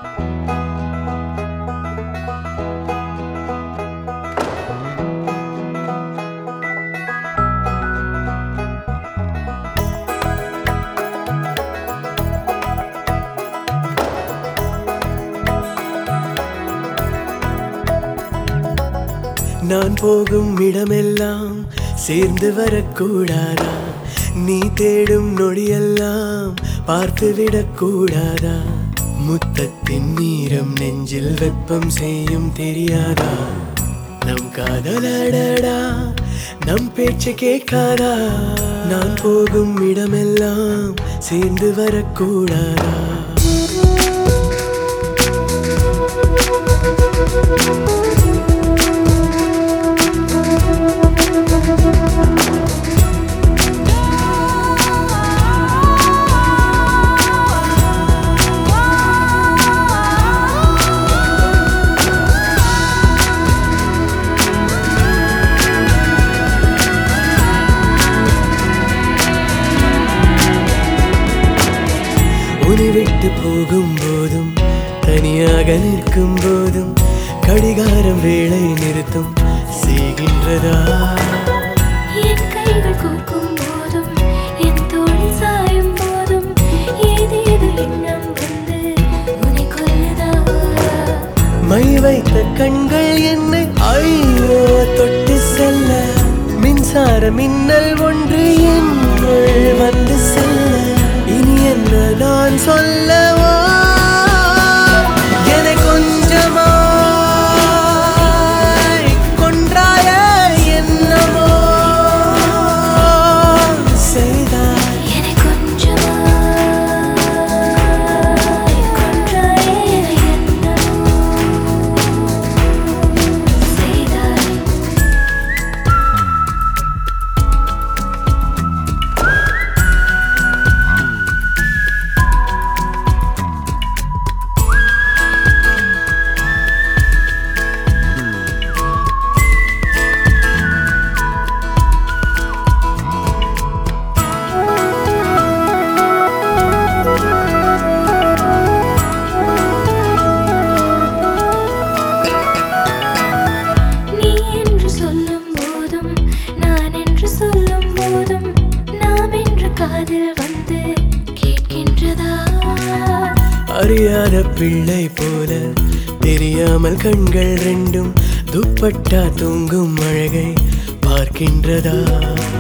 நான் போகும் இடமெல்லாம் சேர்ந்து வரக்கூடாதா நீ தேடும் நொடியெல்லாம் பார்த்துவிடக் கூடாதா முத்தத்தின் நீரம் நெஞ்சில் வெப்பம் செய்யும் தெரியாதா நம் காதலடடா நம் பேச்சு கேட்காதா நான் போகும் இடமெல்லாம் சேர்ந்து வரக்கூடாதா உனி விட்டு போகும் போதும் தனியாக நிற்கும் போதும் கடிகாரம் வேளை நிறுத்தும் செய்கின்றதா என் கைகள் கோக்கும் போதும் என் தோளில் சாயும் போதும் ஏதேது எண்ணம் வந்து உன்னை கொல்லுதா மை வைத்த கண்கள் என்னை ஐயோ தொட்டு செல்ல மின்சார மின்னல் ஒன்று என்னுள் வந்து செல்ல இனி என்ன நான் சொல்லவோ என கொஞ்சமாய் கொன்றாய என்னமோ செய்தாய் என்னை கொஞ்சமாய் கொன்றாயே என்னமோ செய்தாய் நீ என்று சொல்லும் போதும் நான் என்று சொல்லும் போதும் நாம் என்று காதில் வந்து கேட்கின்றதா அறியாத பிள்ளை போல தெரியாமல் கண்கள் ரெண்டும் துப்பட்டா தூங்கும் அழகை பார்க்கின்றதா